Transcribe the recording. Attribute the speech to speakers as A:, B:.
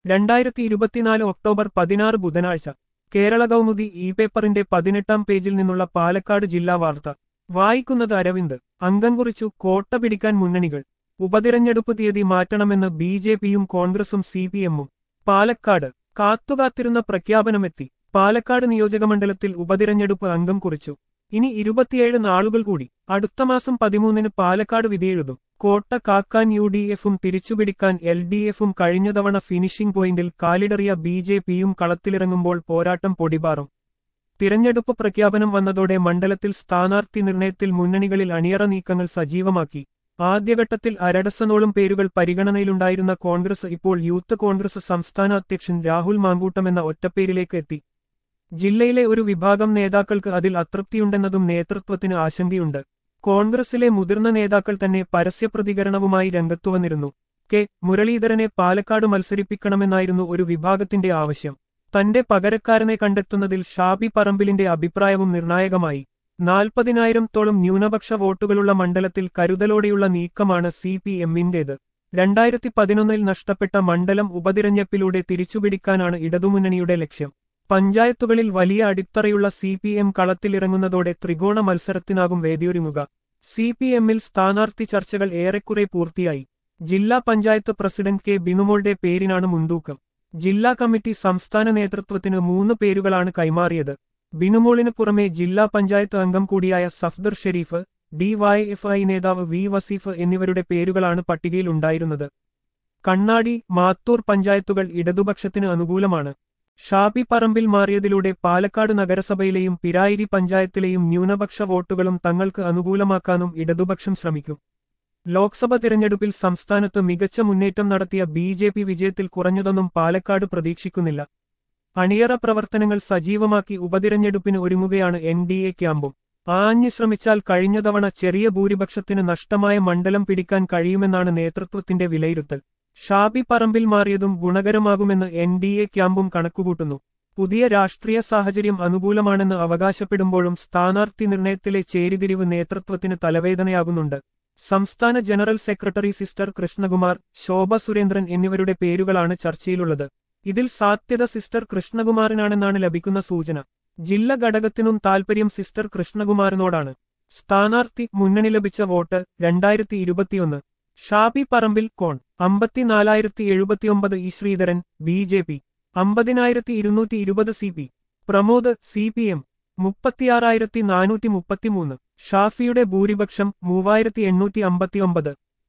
A: രണ്ടായിരത്തി ഇരുപത്തിനാല് ഒക്ടോബർ പതിനാറ് ബുധനാഴ്ച കേരള കൗമുദി ഇ പേപ്പറിന്റെ പതിനെട്ടാം പേജിൽ നിന്നുള്ള പാലക്കാട് ജില്ലാ വാർത്ത വായിക്കുന്നത് അരവിന്ദ് അംഗം കുറിച്ചു കോട്ട പിടിക്കാൻ മുന്നണികൾ ഉപതിരഞ്ഞെടുപ്പ് തീയതി മാറ്റണമെന്ന് ബി ജെ പിയും കോൺഗ്രസും സി പി എമ്മും പാലക്കാട് കാത്തുകാത്തിരുന്ന പ്രഖ്യാപനമെത്തി പാലക്കാട് നിയോജകമണ്ഡലത്തിൽ ഉപതിരഞ്ഞെടുപ്പ് അംഗം കുറിച്ചു ഇനി ഇരുപത്തിയേഴ് നാളുകൾ കൂടി അടുത്ത മാസം പതിമൂന്നിന് പാലക്കാട് വിധിയെഴുതും കോട്ട കാക്കാൻ യു ഡി എഫും തിരിച്ചുപിടിക്കാൻ എൽ ഡി എഫും കഴിഞ്ഞ തവണ ഫിനിഷിംഗ് പോയിന്റിൽ കാലിടറിയ ബി ജെ പിയും കളത്തിലിറങ്ങുമ്പോൾ പോരാട്ടം പൊടിപാറും തിരഞ്ഞെടുപ്പ് പ്രഖ്യാപനം വന്നതോടെ മണ്ഡലത്തിൽ സ്ഥാനാർത്ഥി നിർണയത്തിൽ മുന്നണികളിൽ അണിയറ നീക്കങ്ങൾ സജീവമാക്കി ആദ്യഘട്ടത്തിൽ അരഡസനോളം പേരുകൾ പരിഗണനയിലുണ്ടായിരുന്ന കോൺഗ്രസ് ഇപ്പോൾ യൂത്ത് കോൺഗ്രസ് സംസ്ഥാന അധ്യക്ഷൻ രാഹുൽ മാങ്കൂട്ടം എന്ന ഒറ്റപ്പേരിലേക്ക് എത്തി ജില്ലയിലെ ഒരു വിഭാഗം നേതാക്കൾക്ക് അതിൽ അതൃപ്തിയുണ്ടെന്നതും നേതൃത്വത്തിന് ആശങ്കയുണ്ട് കോൺഗ്രസിലെ മുതിർന്ന നേതാക്കൾ തന്നെ പരസ്യപ്രതികരണവുമായി രംഗത്തുവന്നിരുന്നു കെ മുരളീധരനെ പാലക്കാട് മത്സരിപ്പിക്കണമെന്നായിരുന്നു ഒരു വിഭാഗത്തിന്റെ ആവശ്യം തന്റെ പകരക്കാരനെ കണ്ടെത്തുന്നതിൽ ഷാബി പറമ്പിലിന്റെ അഭിപ്രായവും നിർണായകമായി നാൽപ്പതിനായിരത്തോളം ന്യൂനപക്ഷ വോട്ടുകളുള്ള മണ്ഡലത്തിൽ കരുതലോടെയുള്ള നീക്കമാണ് സി പി എമ്മിന്റേത് രണ്ടായിരത്തി പതിനൊന്നിൽ നഷ്ടപ്പെട്ട മണ്ഡലം ഉപതിരഞ്ഞെടുപ്പിലൂടെ തിരിച്ചുപിടിക്കാനാണ് ഇടതുമുന്നണിയുടെ ലക്ഷ്യം പഞ്ചായത്തുകളിൽ വലിയ അടിത്തറയുള്ള സി പി എം കളത്തിലിറങ്ങുന്നതോടെ ത്രികോണ മത്സരത്തിനാകും വേദിയൊരുങ്ങുക സി പി എമ്മിൽ സ്ഥാനാർത്ഥി ചർച്ചകൾ ഏറെക്കുറെ പൂർത്തിയായി ജില്ലാ പഞ്ചായത്ത് പ്രസിഡന്റ് കെ ബിനുമോളുടെ പേരിനാണ് മുൻതൂക്കം ജില്ലാ കമ്മിറ്റി സംസ്ഥാന നേതൃത്വത്തിന് മൂന്ന് പേരുകളാണ് കൈമാറിയത് ബിനുമോളിന് പുറമെ ജില്ലാ പഞ്ചായത്ത് അംഗം കൂടിയായ സഫ്ദർ ഷെരീഫ് ഡിവൈഎഫ്ഐ നേതാവ് വി വസീഫ് എന്നിവരുടെ പേരുകളാണ് പട്ടികയിൽ ഉണ്ടായിരുന്നത് കണ്ണാടി മാത്തൂർ പഞ്ചായത്തുകൾ ഇടതുപക്ഷത്തിന് അനുകൂലമാണ് ഷാബി പറമ്പിൽ മാറിയതിലൂടെ പാലക്കാട് നഗരസഭയിലെയും പിരായിരി പഞ്ചായത്തിലെയും ന്യൂനപക്ഷ വോട്ടുകളും തങ്ങൾക്ക് അനുകൂലമാക്കാനും ഇടതുപക്ഷം ശ്രമിക്കും ലോക്സഭ തിരഞ്ഞെടുപ്പിൽ സംസ്ഥാനത്ത് മികച്ച മുന്നേറ്റം നടത്തിയ ബി ജെ പി വിജയത്തിൽ കുറഞ്ഞതൊന്നും പാലക്കാട് പ്രതീക്ഷിക്കുന്നില്ല അണിയറ പ്രവർത്തനങ്ങൾ സജീവമാക്കി ഉപതിരഞ്ഞെടുപ്പിന് ഒരുങ്ങുകയാണ് എൻ ഡി എ ക്യാമ്പും ആഞ്ഞു ശ്രമിച്ചാൽ കഴിഞ്ഞ തവണ ചെറിയ ഭൂരിപക്ഷത്തിന് നഷ്ടമായ മണ്ഡലം പിടിക്കാൻ കഴിയുമെന്നാണ് നേതൃത്വത്തിന്റെ വിലയിരുത്തൽ ഷാബി പറമ്പിൽ മാറിയതും ഗുണകരമാകുമെന്ന് എൻ ഡി എ ക്യാമ്പും കണക്കുകൂട്ടുന്നു പുതിയ രാഷ്ട്രീയ സാഹചര്യം അനുകൂലമാണെന്ന് അവകാശപ്പെടുമ്പോഴും സ്ഥാനാർത്ഥി നിർണയത്തിലെ ചേരിതിരിവ് നേതൃത്വത്തിന് തലവേദനയാകുന്നുണ്ട് സംസ്ഥാന general secretary sister Krishnakumar Shobha Surendran എന്നിവരുടെ പേരുകളാണ് ചർച്ചയിലുള്ളത് ഇതിൽ സാധ്യത സിസ്റ്റർ കൃഷ്ണകുമാറിനാണെന്നാണ് ലഭിക്കുന്ന സൂചന ജില്ല ഘടകത്തിനും താൽപര്യം സിസ്റ്റർ കൃഷ്ണകുമാറിനോടാണ് സ്ഥാനാർത്ഥി മുന്നണി ലഭിച്ച വോട്ട് രണ്ടായിരത്തി ഇരുപത്തിയൊന്ന് ഷാബി പറമ്പിൽ കോൺ അമ്പത്തിനാലായിരത്തി എഴുപത്തിയൊമ്പത് E Sreedharan B J P അമ്പതിനായിരത്തി ഇരുന്നൂറ്റി ഇരുപത് C P Pramod C P M മുപ്പത്തിയാറായിരത്തി നാനൂറ്റി മുപ്പത്തിമൂന്ന് ഷാഫിയുടെ ഭൂരിപക്ഷം മൂവായിരത്തി എണ്ണൂറ്റി അമ്പത്തിയൊമ്പത്